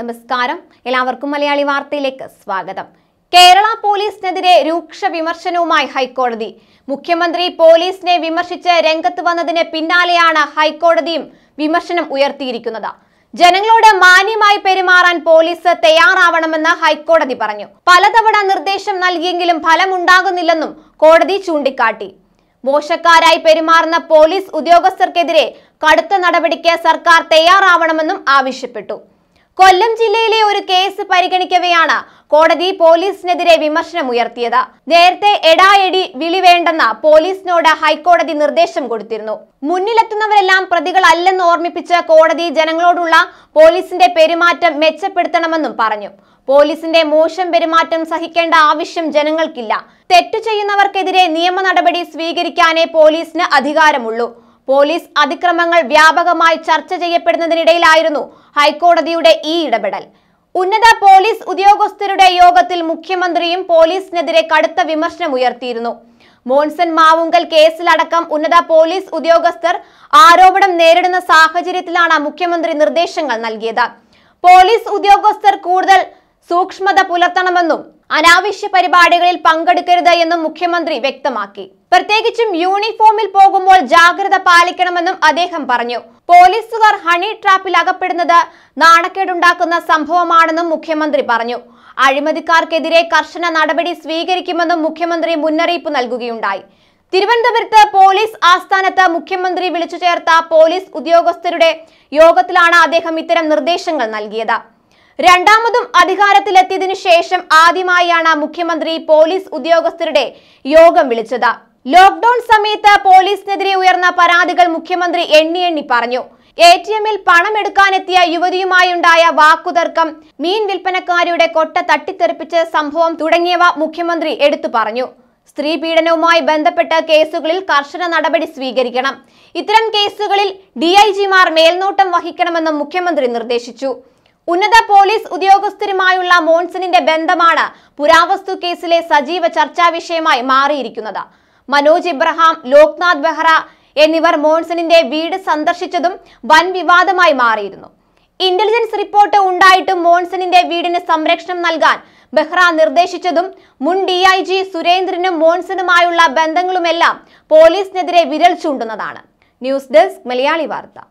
നമസ്കാരം എല്ലാവർക്കും മലയാളി വാർത്തയിലേക്ക് സ്വാഗതം കേരള പോലീസിനെതിരെ രൂക്ഷ വിമർശനവുമായി ഹൈക്കോടതി മുഖ്യമന്ത്രി പോലീസിനെ വിമർശിച്ച് രംഗത്ത് വന്നതിന് പിന്നാലെയാണ് ഹൈക്കോടതിയും വിമർശനം ഉയർത്തിയിരിക്കുന്നത് ജനങ്ങളോട് മാന്യമായി പെരുമാറാൻ പോലീസ് തയ്യാറാവണമെന്ന് ഹൈക്കോടതി പറഞ്ഞു പലതവണ നിർദ്ദേശം നൽകിയെങ്കിലും ഫലമുണ്ടാകുന്നില്ലെന്നും കോടതി ചൂണ്ടിക്കാട്ടി മോശക്കാരായി പെരുമാറുന്ന പോലീസ് ഉദ്യോഗസ്ഥർക്കെതിരെ കടുത്ത നടപടിക്ക് സർക്കാർ തയ്യാറാവണമെന്നും ആവശ്യപ്പെട്ടു കൊല്ലം ജില്ലയിലെ ഒരു കേസ് പരിഗണിക്കവെയാണ് കോടതി പോലീസിനെതിരെ വിമർശനം ഉയർത്തിയത് നേരത്തെ എടാഎടി വിളി വേണ്ടെന്ന പോലീസിനോട് ഹൈക്കോടതി നിർദ്ദേശം കൊടുത്തിരുന്നു മുന്നിലെത്തുന്നവരെല്ലാം പ്രതികളല്ലെന്ന് ഓർമ്മിപ്പിച്ച് കോടതി ജനങ്ങളോടുള്ള പോലീസിന്റെ പെരുമാറ്റം മെച്ചപ്പെടുത്തണമെന്നും പറഞ്ഞു പോലീസിന്റെ മോശം പെരുമാറ്റം സഹിക്കേണ്ട ആവശ്യം ജനങ്ങൾക്കില്ല തെറ്റു ചെയ്യുന്നവർക്കെതിരെ നിയമ നടപടി സ്വീകരിക്കാനേ പോലീസിന് അധികാരമുള്ളൂ പോലീസ് അതിക്രമങ്ങൾ വ്യാപകമായി ചർച്ച ചെയ്യപ്പെടുന്നതിനിടയിലായിരുന്നു ഹൈക്കോടതിയുടെ ഈ ഇടപെടൽ ഉന്നത പോലീസ് ഉദ്യോഗസ്ഥരുടെ യോഗത്തിൽ മുഖ്യമന്ത്രിയും പോലീസിനെതിരെ കടുത്ത വിമർശനം ഉയർത്തിയിരുന്നു മോൺസൺ മാവുങ്കൽ കേസിലടക്കം ഉന്നത പോലീസ് ഉദ്യോഗസ്ഥർ ആരോപണം നേരിടുന്ന സാഹചര്യത്തിലാണ് മുഖ്യമന്ത്രി നിർദ്ദേശങ്ങൾ നൽകിയത് പോലീസ് ഉദ്യോഗസ്ഥർ കൂടുതൽ സൂക്ഷ്മത പുലർത്തണമെന്നും അനാവശ്യ പരിപാടികളിൽ പങ്കെടുക്കരുത് എന്നും മുഖ്യമന്ത്രി വ്യക്തമാക്കി പ്രത്യേകിച്ചും യൂണിഫോമിൽ പോകുമ്പോൾ ജാഗ്രത പാലിക്കണമെന്നും അദ്ദേഹം പറഞ്ഞു പോലീസുകാർ ഹണി ട്രാപ്പിൽ അകപ്പെടുന്നത് നാണക്കേടുണ്ടാക്കുന്ന സംഭവമാണെന്നും മുഖ്യമന്ത്രി പറഞ്ഞു അഴിമതിക്കാർക്കെതിരെ കർശന നടപടി സ്വീകരിക്കുമെന്നും മുഖ്യമന്ത്രി മുന്നറിയിപ്പ് നൽകുകയുണ്ടായി തിരുവനന്തപുരത്ത് പോലീസ് ആസ്ഥാനത്ത് മുഖ്യമന്ത്രി വിളിച്ചു ചേർത്ത പോലീസ് ഉദ്യോഗസ്ഥരുടെ യോഗത്തിലാണ് അദ്ദേഹം ഇത്തരം നിർദ്ദേശങ്ങൾ നൽകിയത് രണ്ടാമതും അധികാരത്തിലെത്തിയതിനു ശേഷം ആദ്യമായാണ് മുഖ്യമന്ത്രി പോലീസ് ഉദ്യോഗസ്ഥരുടെ യോഗം വിളിച്ചത് ലോക്ഡൌൺ സമയത്ത് പോലീസിനെതിരെ ഉയർന്ന പരാതികൾ മുഖ്യമന്ത്രി എണ്ണി എണ്ണി പറഞ്ഞു എ ടി എമ്മിൽ പണമെടുക്കാനെത്തിയ യുവതിയുമായുണ്ടായ വാക്കുതർക്കം മീൻ വിൽപ്പനക്കാരിയുടെ കൊട്ട തട്ടിത്തെറിപ്പിച്ച സംഭവം തുടങ്ങിയവ മുഖ്യമന്ത്രി എടുത്തു പറഞ്ഞു സ്ത്രീ പീഡനവുമായി ബന്ധപ്പെട്ട കേസുകളിൽ കർശന നടപടി സ്വീകരിക്കണം ഇത്തരം കേസുകളിൽ ഡിഐജിമാർ മേൽനോട്ടം വഹിക്കണമെന്നും മുഖ്യമന്ത്രി നിർദ്ദേശിച്ചു ഉന്നത പോലീസ് ഉദ്യോഗസ്ഥരുമായുള്ള മോൺസണിന്റെ ബന്ധമാണ് പുരാവസ്തു കേസിലെ സജീവ ചർച്ചാ വിഷയമായി മാറിയിരിക്കുന്നത് മനോജ് ഇബ്രഹാം ലോക്നാഥ് ബെഹ്റ എന്നിവർ മോൺസണിന്റെ വീട് സന്ദർശിച്ചതും വൻ വിവാദമായി മാറിയിരുന്നു ഇന്റലിജൻസ് റിപ്പോർട്ട് ഉണ്ടായിട്ടും മോൺസണിന്റെ വീടിന് സംരക്ഷണം നൽകാൻ ബെഹ്റ നിർദ്ദേശിച്ചതും മുൻ ഡി ഐ ജി സുരേന്ദ്രനും മോൺസണുമായുള്ള ബന്ധങ്ങളുമെല്ലാം പോലീസിനെതിരെ വിരൽ ചൂണ്ടുന്നതാണ് ന്യൂസ് ഡെസ്ക് മലയാളി വാർത്ത